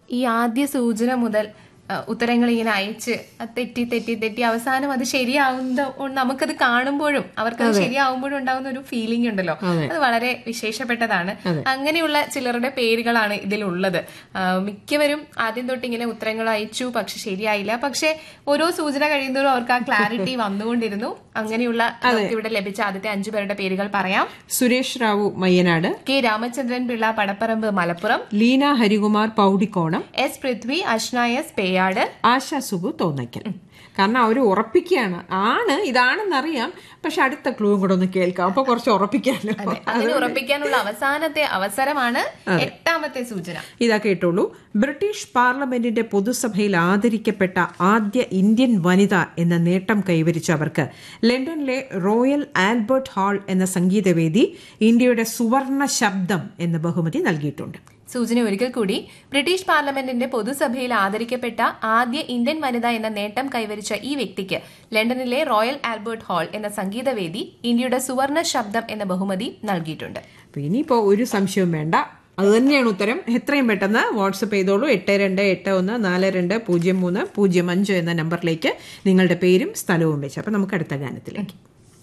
ഈ ആദ്യ സൂചന മുതൽ ആ, ഉത്തരങ്ങൾ ഇങ്ങനെ അയച്ച് അത് തെറ്റി തെറ്റി തെറ്റി അവസാനം അത് ശരിയാവുന്ന നമുക്കത് കാണുമ്പോഴും അവർക്കത് ശരിയാവുമ്പോഴും ഉണ്ടാകുന്ന ഒരു ഫീലിംഗ് ഉണ്ടല്ലോ അത് വളരെ വിശേഷപ്പെട്ടതാണ് അങ്ങനെയുള്ള ചിലരുടെ പേരുകളാണ് ഇതിലുള്ളത് ആ, മിക്കവരും ആദ്യം തൊട്ട് ഇങ്ങനെ ഉത്തരങ്ങൾ അയച്ചു പക്ഷെ ശരിയായില്ല പക്ഷെ ഓരോ സൂചന കഴിയുന്നതോറും അവർക്ക് ആ ക്ലാരിറ്റി വന്നുകൊണ്ടിരുന്നു അങ്ങനെയുള്ള നമുക്ക് ഇവിടെ ലഭിച്ച ആദ്യത്തെ അഞ്ചു പേരുടെ പേരുകൾ പറയാം Suresh Rao Mayyanad K Ramachandran Pillai Padapparambu Malappuram Leena Harikumar Paudikonam S Prithvi Ashna S Peyad Asha Sukhu Thonnakkal കാരണം അവർ ഉറപ്പിക്കുകയാണ് ആണ് ഇതാണെന്നറിയാം പക്ഷെ അടുത്ത ക്ലൂവും കൂടെ ഒന്ന് കേൾക്കാം അപ്പൊ കുറച്ച് ഉറപ്പിക്കാമല്ലോ അങ്ങനെ ഉറപ്പിക്കാനുള്ള അവസാനത്തെ അവസരമാണ് എട്ടാമത്തെ സൂചന ഇതാ കേട്ടോളൂ ബ്രിട്ടീഷ് പാർലമെന്റിന്റെ പൊതുസഭയിൽ ആദരിക്കപ്പെട്ട ആദ്യ ഇന്ത്യൻ വനിത എന്ന നേട്ടം കൈവരിച്ചവർക്ക് ലണ്ടനിലെ റോയൽ ആൽബർട്ട് ഹാൾ എന്ന സംഗീതവേദി ഇന്ത്യയുടെ സുവർണ ശബ്ദം എന്ന ബഹുമതി നൽകിയിട്ടുണ്ട് സൂചന ഒരിക്കൽ കൂടി ബ്രിട്ടീഷ് പാർലമെന്റിന്റെ പൊതുസഭയിൽ ആദരിക്കപ്പെട്ട ആദ്യ ഇന്ത്യൻ വനിത എന്ന നേട്ടം കൈവരിച്ച ഈ വ്യക്തിക്ക് ലണ്ടനിലെ റോയൽ ആൽബർട്ട് ഹാൾ എന്ന സംഗീതവേദി ഇന്ത്യയുടെ സുവർണ ശബ്ദം എന്ന ബഹുമതി നൽകിയിട്ടുണ്ട് അപ്പൊ ഇനിയിപ്പോ ഒരു സംശയവും വേണ്ട അത് തന്നെയാണ് ഉത്തരം എത്രയും പെട്ടെന്ന് വാട്സപ്പ് ചെയ്തോളൂ എട്ട് രണ്ട് എട്ട് ഒന്ന് നാല് രണ്ട് പൂജ്യം മൂന്ന് പൂജ്യം അഞ്ച് എന്ന നമ്പറിലേക്ക് നിങ്ങളുടെ പേരും സ്ഥലവും വെച്ച് അപ്പൊ നമുക്ക് അടുത്ത ഗാനത്തിലേക്ക്